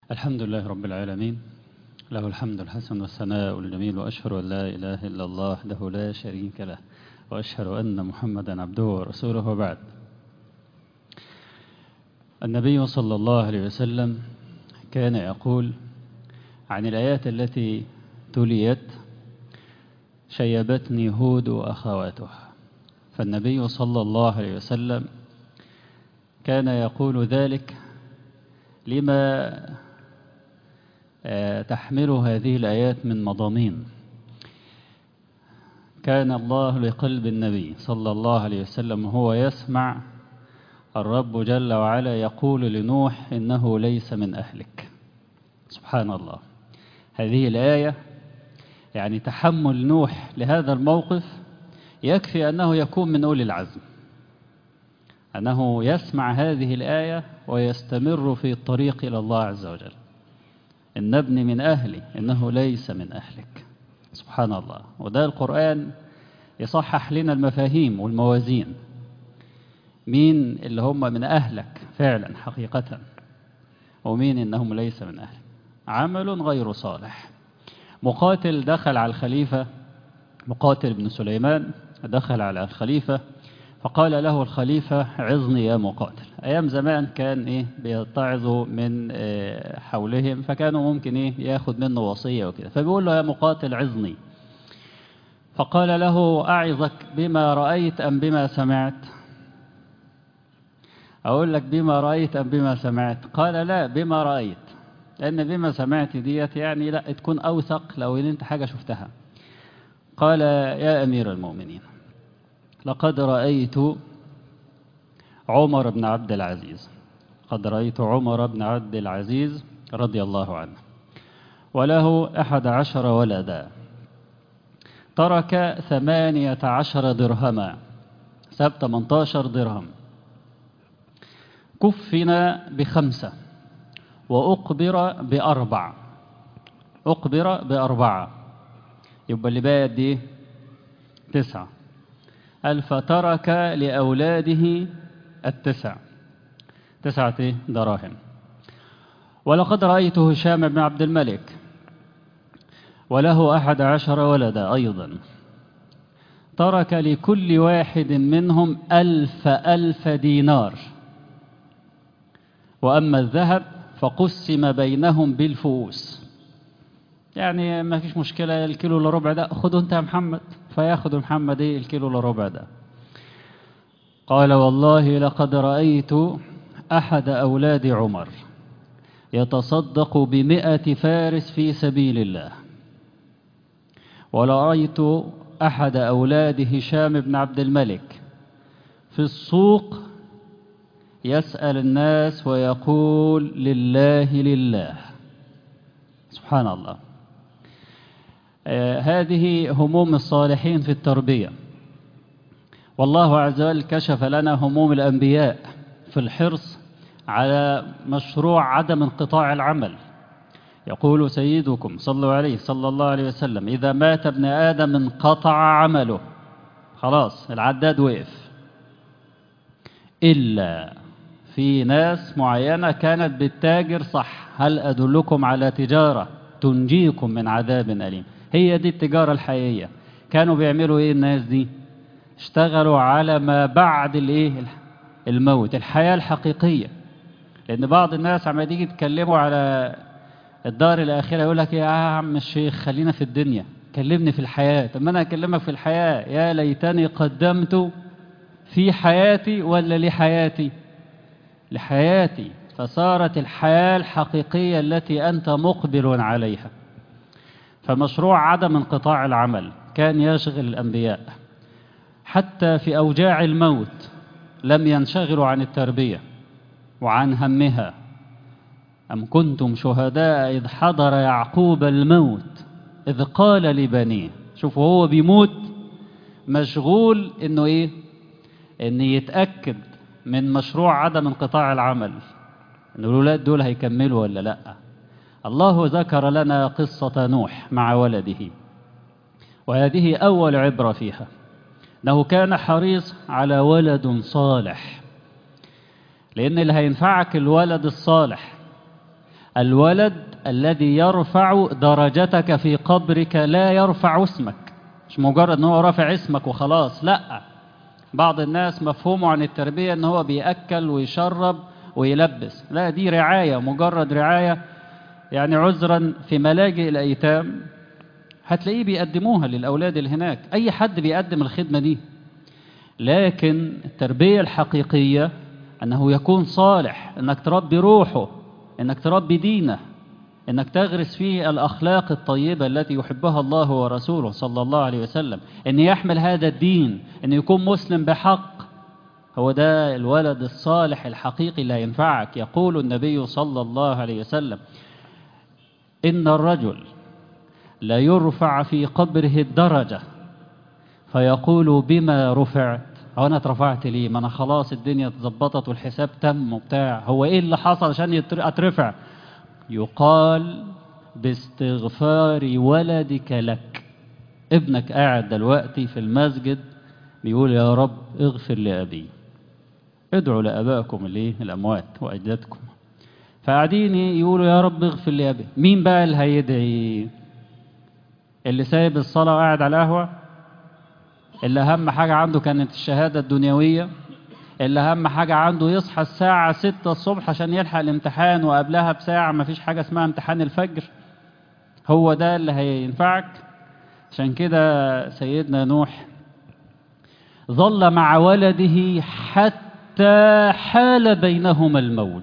الحمد لله رب العالمين له الحمد الحسن والثناء الجميل وأشهد أن لا إله إلا الله وحده لا شريك له وأشهد أن محمدا عبده ورسوله وبعد النبي صلى الله عليه وسلم كان يقول عن الآيات التي تليت شيبتني هود وأخواتها فالنبي صلى الله عليه وسلم كان يقول ذلك لما تحمل هذه الآيات من مضامين كان الله لقلب النبي صلى الله عليه وسلم هو يسمع الرب جل وعلا يقول لنوح إنه ليس من أهلك سبحان الله هذه الآية يعني تحمل نوح لهذا الموقف يكفي أنه يكون من أولي العزم أنه يسمع هذه الآية ويستمر في الطريق إلى الله عز وجل إن ابني من أهلي إنه ليس من أهلك سبحان الله وده القرآن يصحح لنا المفاهيم والموازين مين اللي هم من أهلك فعلا حقيقة ومين إنهم ليس من أهلك عمل غير صالح مقاتل دخل على الخليفة مقاتل بن سليمان دخل على الخليفة فقال له الخليفة عظني يا مقاتل أيام زمان كان إيه بيتعظوا من إيه حولهم فكانوا ممكن إيه ياخد منه وصية وكده فبيقول له يا مقاتل عظني فقال له أعظك بما رأيت أم بما سمعت أقول لك بما رأيت أم بما سمعت قال لا بما رأيت لأن بما سمعت ديت يعني لا تكون أوثق لو إن أنت حاجة شفتها قال يا أمير المؤمنين لقد رأيت عمر بن عبد العزيز قد رأيت عمر بن عبد العزيز رضي الله عنه وله أحد عشر ولدا ترك ثمانية عشر درهما ساب 18 درهم كفن بخمسة وأقبر بأربع أقبر بأربعة يبقى اللي بقى دي تسعة قال فترك لأولاده التسع تسعة دراهم ولقد رأيت هشام بن عبد الملك وله أحد عشر ولدا أيضا ترك لكل واحد منهم ألف ألف دينار وأما الذهب فقسم بينهم بالفؤوس يعني ما فيش مشكلة الكيلو الا ربع ده خده انت يا محمد فياخد محمد ايه الكيلو الا ربع ده قال والله لقد رأيت أحد أولاد عمر يتصدق بمئة فارس في سبيل الله ورأيت أحد أولاد هشام بن عبد الملك في السوق يسأل الناس ويقول لله لله سبحان الله آه هذه هموم الصالحين في التربية والله عز وجل كشف لنا هموم الأنبياء في الحرص على مشروع عدم انقطاع العمل يقول سيدكم صلوا عليه صلى الله عليه وسلم إذا مات ابن آدم انقطع عمله خلاص العداد وقف إلا في ناس معينة كانت بالتاجر صح هل أدلكم على تجارة تنجيكم من عذاب أليم هي دي التجارة الحقيقية كانوا بيعملوا ايه الناس دي اشتغلوا على ما بعد الايه الموت الحياة الحقيقية لان بعض الناس عم تيجي يتكلموا على الدار الآخرة يقول لك يا عم الشيخ خلينا في الدنيا كلمني في الحياة طب ما انا اكلمك في الحياة يا ليتني قدمت في حياتي ولا لحياتي لحياتي فصارت الحياة الحقيقية التي أنت مقبل عليها فمشروع عدم انقطاع العمل كان يشغل الأنبياء حتى في أوجاع الموت لم ينشغلوا عن التربية وعن همها أم كنتم شهداء إذ حضر يعقوب الموت إذ قال لبنيه شوفوا هو بيموت مشغول إنه إيه إن يتأكد من مشروع عدم انقطاع العمل إن الأولاد دول هيكملوا ولا لأ الله ذكر لنا قصة نوح مع ولده وهذه أول عبرة فيها أنه كان حريص على ولد صالح لأن اللي هينفعك الولد الصالح الولد الذي يرفع درجتك في قبرك لا يرفع اسمك مش مجرد ان هو رافع اسمك وخلاص لا بعض الناس مفهومه عن التربية ان هو بيأكل ويشرب ويلبس لا دي رعاية مجرد رعاية يعني عذرا في ملاجئ الأيتام هتلاقيه بيقدموها للأولاد اللي هناك أي حد بيقدم الخدمة دي لكن التربية الحقيقية أنه يكون صالح أنك تربي روحه أنك تربي دينه أنك تغرس فيه الأخلاق الطيبة التي يحبها الله ورسوله صلى الله عليه وسلم أن يحمل هذا الدين أن يكون مسلم بحق هو ده الولد الصالح الحقيقي لا ينفعك يقول النبي صلى الله عليه وسلم إن الرجل لا يرفع في قبره الدرجة فيقول بما رفعت هو أنا اترفعت ليه ما أنا خلاص الدنيا اتظبطت والحساب تم وبتاع هو إيه اللي حصل عشان أترفع يقال باستغفار ولدك لك ابنك قاعد دلوقتي في المسجد بيقول يا رب اغفر لأبي ادعوا لأبائكم الايه الأموات وأجدادكم فقاعدين يقولوا يا رب اغفر لأبي مين بقى اللي هيدعي اللي سايب الصلاة وقاعد على القهوة اللي أهم حاجة عنده كانت الشهادة الدنيوية اللي أهم حاجة عنده يصحى الساعة ستة الصبح عشان يلحق الامتحان وقبلها بساعة ما فيش حاجة اسمها امتحان الفجر هو ده اللي هينفعك عشان كده سيدنا نوح ظل مع ولده حتى حال بينهما الموج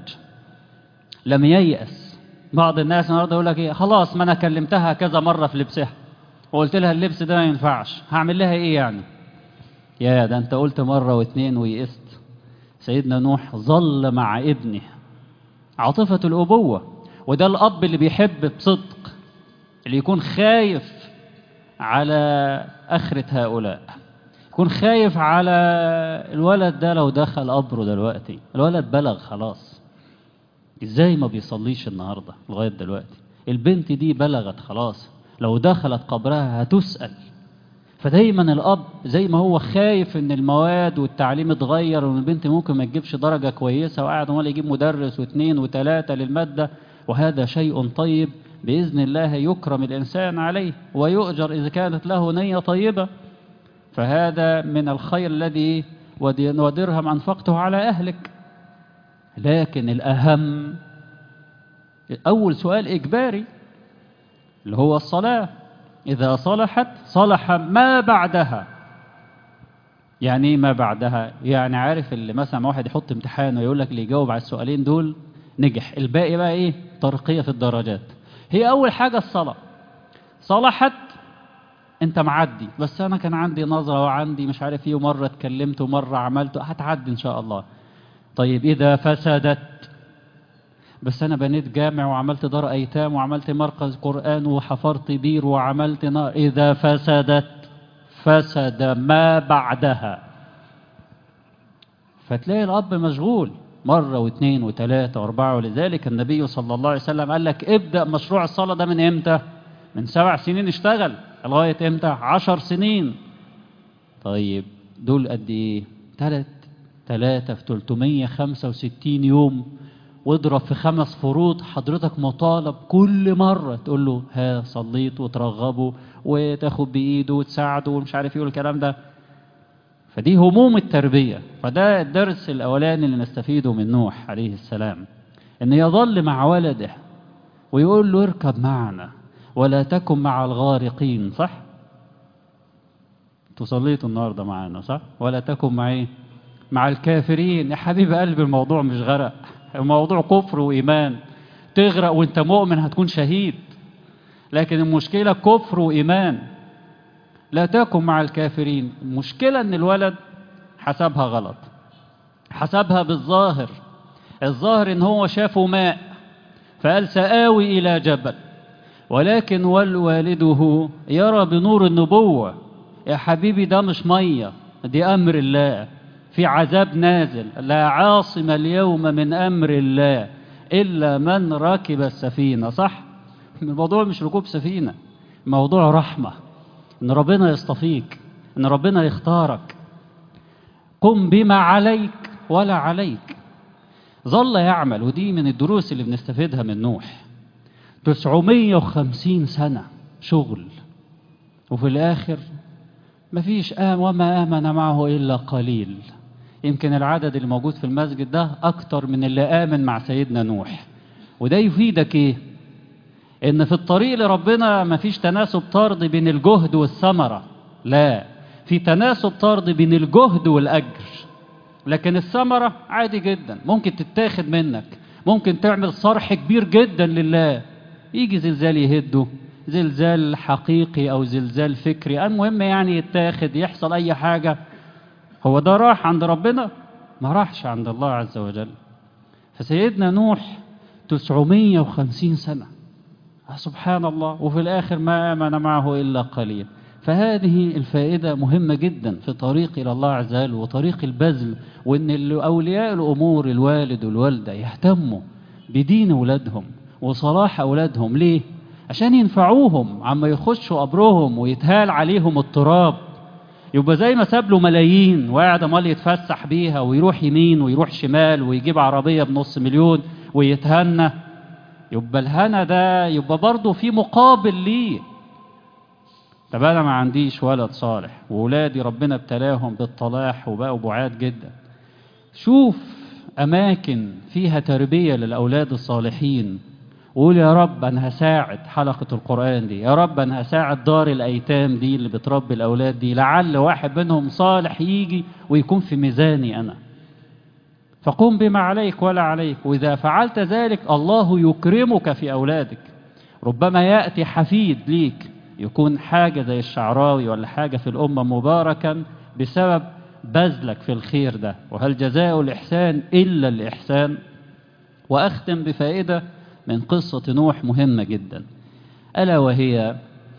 لم ييأس بعض الناس النهارده يقول لك ايه خلاص ما انا كلمتها كذا مره في لبسها وقلت لها اللبس ده ما ينفعش هعمل لها ايه يعني يا ده انت قلت مره واثنين ويئست سيدنا نوح ظل مع ابنه عاطفه الابوه وده الاب اللي بيحب بصدق اللي يكون خايف على اخره هؤلاء يكون خايف على الولد ده لو دخل قبره دلوقتي الولد بلغ خلاص ازاي ما بيصليش النهارده لغايه دلوقتي البنت دي بلغت خلاص لو دخلت قبرها هتسأل فدايما الاب زي ما هو خايف ان المواد والتعليم اتغير وان البنت ممكن ما تجيبش درجه كويسه وقاعد امال يجيب مدرس واثنين وثلاثه للماده وهذا شيء طيب باذن الله يكرم الانسان عليه ويؤجر اذا كانت له نيه طيبه فهذا من الخير الذي ودرهم انفقته على اهلك لكن الأهم أول سؤال إجباري اللي هو الصلاة إذا صلحت صلح ما بعدها يعني ايه ما بعدها يعني عارف اللي مثلا واحد يحط امتحان ويقول لك اللي يجاوب على السؤالين دول نجح الباقي بقى ايه ترقية في الدرجات هي أول حاجة الصلاة صلحت انت معدي بس انا كان عندي نظرة وعندي مش عارف ايه ومرة اتكلمت ومرة عملت هتعدي ان شاء الله طيب إذا فسدت بس أنا بنيت جامع وعملت دار أيتام وعملت مركز قرآن وحفرت بير وعملت نار إذا فسدت فسد ما بعدها فتلاقي الأب مشغول مرة واثنين وثلاثة وأربعة ولذلك النبي صلى الله عليه وسلم قال لك ابدأ مشروع الصلاة ده من إمتى؟ من سبع سنين اشتغل لغاية إمتى؟ عشر سنين طيب دول قد إيه؟ ثلاث ثلاثة في 365 يوم واضرب في خمس فروض حضرتك مطالب كل مرة تقول له ها صليت وترغبه وتاخد بإيده وتساعده ومش عارف ايه الكلام ده فدي هموم التربية فده الدرس الأولاني اللي نستفيده من نوح عليه السلام إن يظل مع ولده ويقول له اركب معنا ولا تكن مع الغارقين صح؟ تصليتوا النهارده معانا صح؟ ولا تكن مع ايه؟ مع الكافرين يا حبيب قلبي الموضوع مش غرق الموضوع كفر وإيمان تغرق وانت مؤمن هتكون شهيد لكن المشكلة كفر وإيمان لا تكن مع الكافرين المشكلة ان الولد حسبها غلط حسبها بالظاهر الظاهر ان هو شافه ماء فقال سآوي إلى جبل ولكن والوالده يرى بنور النبوة يا حبيبي ده مش مية دي أمر الله في عذاب نازل لا عاصم اليوم من أمر الله إلا من ركب السفينة صح؟ الموضوع مش ركوب سفينة موضوع رحمة إن ربنا يصطفيك إن ربنا يختارك قم بما عليك ولا عليك ظل يعمل ودي من الدروس اللي بنستفيدها من نوح 950 سنة شغل وفي الآخر مفيش آم وما آمن معه إلا قليل يمكن العدد اللي موجود في المسجد ده أكتر من اللي آمن مع سيدنا نوح وده يفيدك إيه؟ إن في الطريق لربنا مفيش تناسب طردي بين الجهد والثمرة لا في تناسب طردي بين الجهد والأجر لكن الثمرة عادي جدا ممكن تتاخد منك ممكن تعمل صرح كبير جدا لله يجي زلزال يهده زلزال حقيقي أو زلزال فكري المهم يعني يتاخد يحصل أي حاجة هو ده راح عند ربنا ما راحش عند الله عز وجل فسيدنا نوح 950 سنة سبحان الله وفي الآخر ما آمن معه إلا قليل فهذه الفائدة مهمة جدا في طريق إلى الله عز وجل وطريق البذل وإن أولياء الأمور الوالد والوالدة يهتموا بدين أولادهم وصلاح أولادهم ليه؟ عشان ينفعوهم عما يخشوا قبرهم ويتهال عليهم التراب يبقى زي ما ساب له ملايين وقاعد امال يتفسح بيها ويروح يمين ويروح شمال ويجيب عربية بنص مليون ويتهنى يبقى الهنا ده يبقى برضه في مقابل ليه طب انا ما عنديش ولد صالح وولادي ربنا ابتلاهم بالطلاح وبقوا بعاد جدا شوف اماكن فيها تربية للاولاد الصالحين وقول يا رب انا هساعد حلقة القرآن دي يا رب انا هساعد دار الايتام دي اللي بتربي الاولاد دي لعل واحد منهم صالح يجي ويكون في ميزاني انا فقم بما عليك ولا عليك واذا فعلت ذلك الله يكرمك في اولادك ربما يأتي حفيد ليك يكون حاجة زي الشعراوي ولا حاجة في الأمة مباركا بسبب بذلك في الخير ده وهل جزاء الإحسان إلا الإحسان وأختم بفائدة من قصة نوح مهمة جدا ألا وهي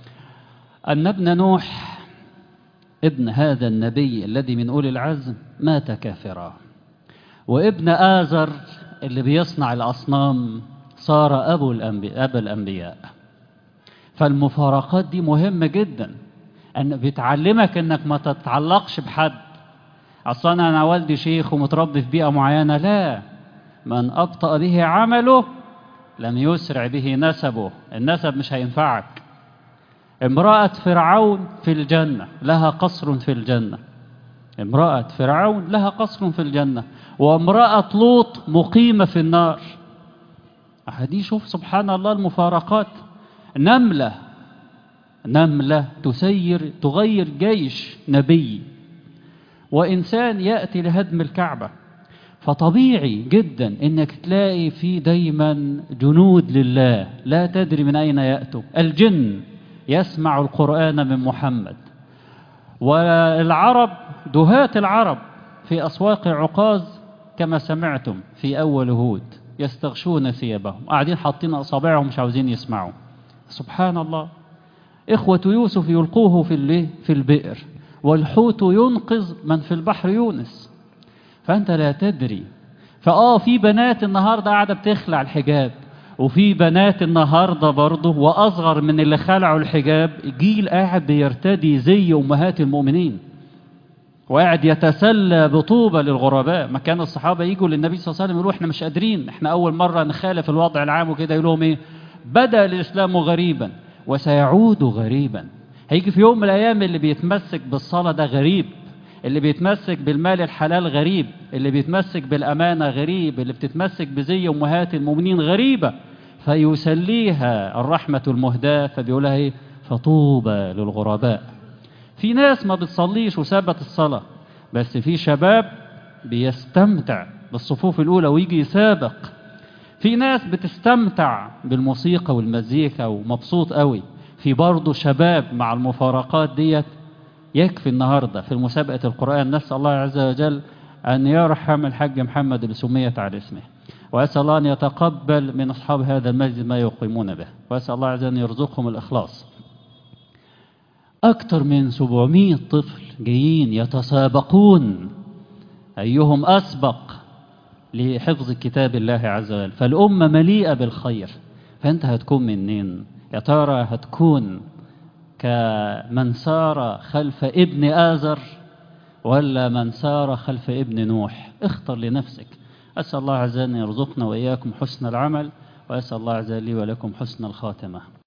أن ابن نوح ابن هذا النبي الذي من أولي العزم مات كافرا وابن آزر اللي بيصنع الأصنام صار أبو الأنبياء, أبو الأنبياء فالمفارقات دي مهمة جدا أن بتعلمك أنك ما تتعلقش بحد أصلا أنا والدي شيخ ومتربي في بيئة معينة لا من أبطأ به عمله لم يسرع به نسبه النسب مش هينفعك امرأة فرعون في الجنة لها قصر في الجنة امرأة فرعون لها قصر في الجنة وامرأة لوط مقيمة في النار دي شوف سبحان الله المفارقات نملة نملة تسير تغير جيش نبي وإنسان يأتي لهدم الكعبة فطبيعي جدا انك تلاقي في دايما جنود لله لا تدري من اين ياتوا الجن يسمع القران من محمد والعرب دهاة العرب في اسواق عكاظ كما سمعتم في اول هود يستغشون ثيابهم قاعدين حاطين اصابعهم مش عاوزين يسمعوا سبحان الله اخوه يوسف يلقوه في في البئر والحوت ينقذ من في البحر يونس فأنت لا تدري فآه في بنات النهاردة قاعدة بتخلع الحجاب وفي بنات النهاردة برضه وأصغر من اللي خلعوا الحجاب جيل قاعد بيرتدي زي أمهات المؤمنين وقاعد يتسلى بطوبة للغرباء ما كان الصحابة يجوا للنبي صلى الله عليه وسلم يقولوا احنا مش قادرين احنا أول مرة نخالف الوضع العام وكده يقول لهم ايه بدأ الإسلام غريبا وسيعود غريبا هيجي في يوم من الأيام اللي بيتمسك بالصلاة ده غريب اللي بيتمسك بالمال الحلال غريب اللي بيتمسك بالأمانة غريب اللي بتتمسك بزي أمهات المؤمنين غريبة فيسليها الرحمة المهداة فبيقولها ايه فطوبى للغرباء في ناس ما بتصليش وسابت الصلاة بس في شباب بيستمتع بالصفوف الأولى ويجي يسابق في ناس بتستمتع بالموسيقى والمزيكا ومبسوط قوي في برضه شباب مع المفارقات ديت يكفي النهاردة في مسابقة القرآن نسأل الله عز وجل أن يرحم الحاج محمد اللي سميت على اسمه وأسأل الله أن يتقبل من أصحاب هذا المسجد ما يقيمون به وأسأل الله عز وجل أن يرزقهم الإخلاص أكثر من 700 طفل جايين يتسابقون أيهم أسبق لحفظ كتاب الله عز وجل فالأمة مليئة بالخير فأنت هتكون منين يا ترى هتكون كمن سار خلف ابن آزر ولا من سار خلف ابن نوح اختر لنفسك أسأل الله عز وجل أن يرزقنا وإياكم حسن العمل وأسأل الله عز وجل لي ولكم حسن الخاتمة